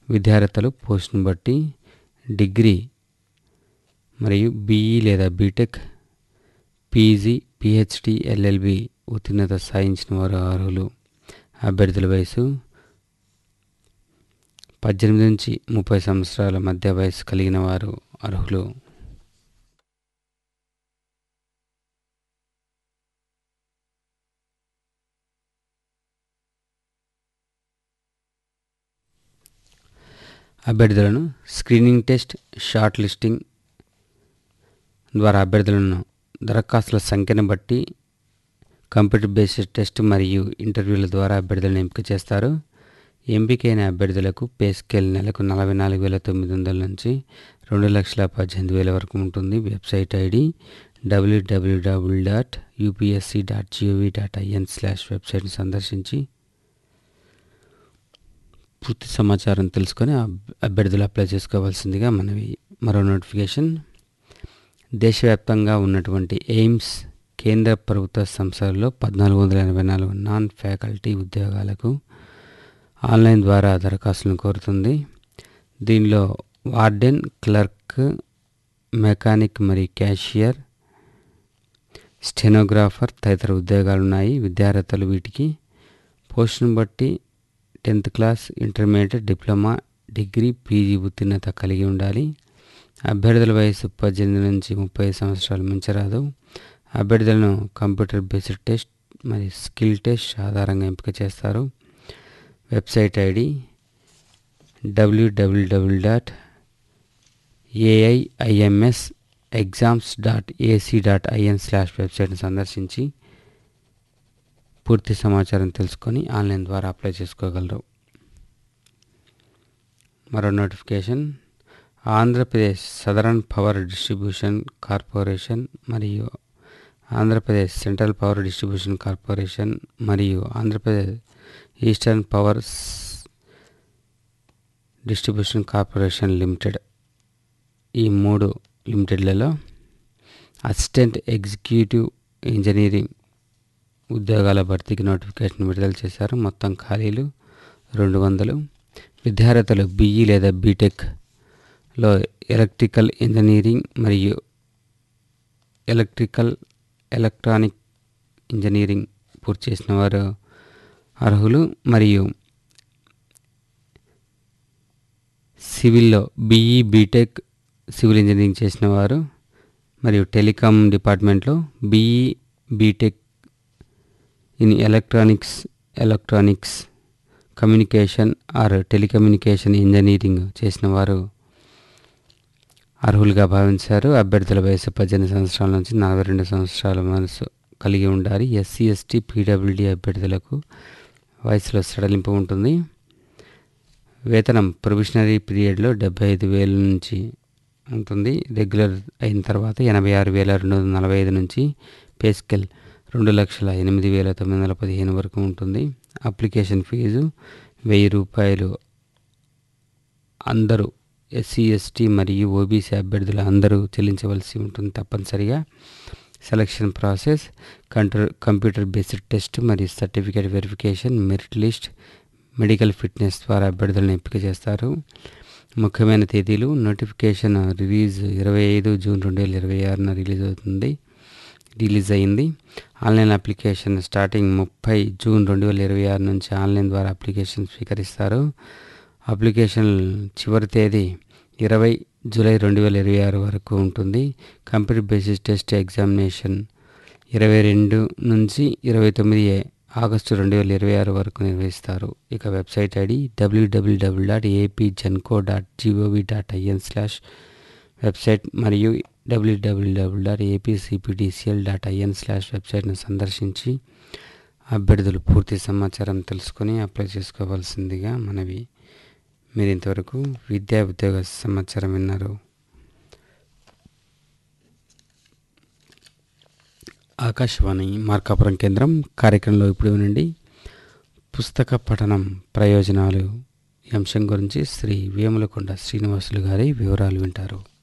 విద్యార్థులు పోస్టును బట్టి డిగ్రీ మరియు బీఈ లేదా బీటెక్ పీజీ పిహెచ్డి ఎల్ఎల్బి ఉత్తీర్ణత సాధించిన వారు అర్హులు అభ్యర్థుల వయసు పద్దెనిమిది నుంచి ముప్పై సంవత్సరాల మధ్య వయసు కలిగిన వారు అర్హులు అభ్యర్థులను స్క్రీనింగ్ టెస్ట్ షార్ట్ లిస్టింగ్ ద్వారా అభ్యర్థులను దరఖాస్తుల సంఖ్యను బట్టి కంప్యూటర్ బేస్డ్ టెస్ట్ మరియు ఇంటర్వ్యూల ద్వారా అభ్యర్థులను ఎంపిక చేస్తారు ఎంపికైన అభ్యర్థులకు పే స్కేల్ నెలకు నలభై నాలుగు వేల తొమ్మిది వందల నుంచి రెండు లక్షల పద్దెనిమిది వేల వరకు ఉంటుంది website ID W W W dot UPSC dot gov dot IN slash వెబ్సైట్ని సందర్శించి పూర్తి సమాచారం తెలుసుకొని అబ్- అభ్యర్థులు అప్లై చేసుకోవాల్సిందిగా మనవి మరో నోటిఫికేషన్ దేశవ్యాప్తంగా ఉన్నటువంటి ఎయిమ్స్ కేంద్ర ప్రభుత్వ సంస్థలలో పద్నాలుగు వందల ఎనభై నాలుగు నాన్ ఫ్యాకల్టీ ఉద్యోగాలకు ఆన్లైన్ ద్వారా దరఖాస్తులను కోరుతుంది దీనిలో వార్డెన్ క్లర్క్ మెకానిక్ మరియు క్యాషియర్ స్టెనోగ్రాఫర్ తదితర ఉద్యోగాలు ఉన్నాయి విద్యార్థులు వీటికి పోస్టును బట్టి tenth class intermediate diploma degree PG ఉత్తీర్ణత కలిగి ఉండాలి అభ్యర్థుల వయసు పద్దెనిమిది నుంచి ముప్పై సంవత్సరాలు మించరాదు అభ్యర్థులను కంప్యూటర్ బేస్డ్ టెస్ట్ మరియు స్కిల్ టెస్ట్ ఆధారంగా ఎంపిక చేస్తారు website ID W W W dot AIIMS exams dot AC dot IN slash వెబ్సైట్ని సందర్శించి పూర్తి సమాచారం తెలుసుకొని ఆన్లైన్ ద్వారా అప్లై చేసుకోగలరు మరో notification Andhra Pradesh southern power distribution corporation మరియు Andhra Pradesh central power distribution corporation మరియు Andhra Pradesh eastern power distribution corporation limited ఈ మూడు లిమిటెడ్లలో అసిస్టెంట్ ఎగ్జిక్యూటివ్ ఇంజనీరింగ్ ఉద్యోగాల భర్తీకి నోటిఫికేషన్ విడుదల చేశారు మొత్తం ఖాళీలు రెండు వందలు విద్యార్థులు బీఈ లేదా బీటెక్లో ఎలక్ట్రికల్ ఇంజనీరింగ్ మరియు ఎలక్ట్రికల్ ఎలక్ట్రానిక్ ఇంజనీరింగ్ పూర్తి చేసిన వారు అర్హులు మరియు సివిల్లో బీఈ బీటెక్ సివిల్ ఇంజనీరింగ్ చేసిన వారు మరియు టెలికాం డిపార్ట్మెంట్లో BE B Tech in electronics electronics communication or telecommunication engineering చేసిన వారు అర్హులుగా భావించారు అభ్యర్థుల వయసు పద్దెనిమిది సంవత్సరాల నుంచి నలభై రెండు సంవత్సరాల మనసు కలిగి ఉండాలి ఎస్సీ ఎస్టీ పీడబ్ల్యూడీ అభ్యర్థులకు వయసులో సడలింపు ఉంటుంది వేతనం ప్రొవిషనరీ పీరియడ్లో డెబ్బై ఐదు వేల నుంచి ఉంటుంది రెగ్యులర్ అయిన తర్వాత ఎనభై ఆరు వేల రెండు వందల నలభై ఐదు నుంచి పే స్కేల్ రెండు లక్షల ఎనిమిది వేల తొమ్మిది వందల పదిహేను వరకు ఉంటుంది అప్లికేషన్ ఫీజు వెయ్యి రూపాయలు అందరూ ఎస్సీ ఎస్టీ మరియు ఓబీసీ అభ్యర్థులు అందరూ చెల్లించవలసి ఉంటుంది తప్పనిసరిగా selection process counter computer based test మరియు certificate verification merit list medical fitness ద్వారా అభ్యర్థులను ఎంపిక చేస్తారు ముఖ్యమైన తేదీలు నోటిఫికేషన్ రిలీజ్ ఇరవై ఐదు జూన్ రెండు వేల ఇరవై ఆరున రిలీజ్ అవుతుంది రిలీజ్ అయింది ఆన్లైన్ అప్లికేషన్ స్టార్టింగ్ ముప్పై జూన్ రెండు వేల ఇరవై ఆరు నుంచి ఆన్లైన్ ద్వారా అప్లికేషన్ స్వీకరిస్తారు అప్లికేషన్ చివరి తేదీ ఇరవై జూలై రెండు వేల ఇరవై ఆరు వరకు ఉంటుంది కంప్యూటర్ బేసిస్ టెస్ట్ ఎగ్జామినేషన్ ఇరవై రెండు నుంచి ఇరవై తొమ్మిది ఆగస్టు రెండు వేల ఇరవై ఆరు వరకు నిర్వహిస్తారు ఇక website ID W W W dot AP Genco dot gov dot IN slash website మరియు W W W dot APCPDCL dot IN slash వెబ్సైట్ను సందర్శించి అభ్యర్థులు పూర్తి సమాచారం తెలుసుకొని అప్లై చేసుకోవాల్సిందిగా మనవి మీరు ఇంతవరకు విద్యా ఉద్యోగ సమాచారం విన్నారు ఆకాశవాణి మార్కాపురం కేంద్రం కార్యక్రమంలో ఇప్పుడు వినండి పుస్తక పఠనం ప్రయోజనాలు ఈ అంశం గురించి శ్రీ వేములకొండ శ్రీనివాసులు గారి వివరాలు వింటారు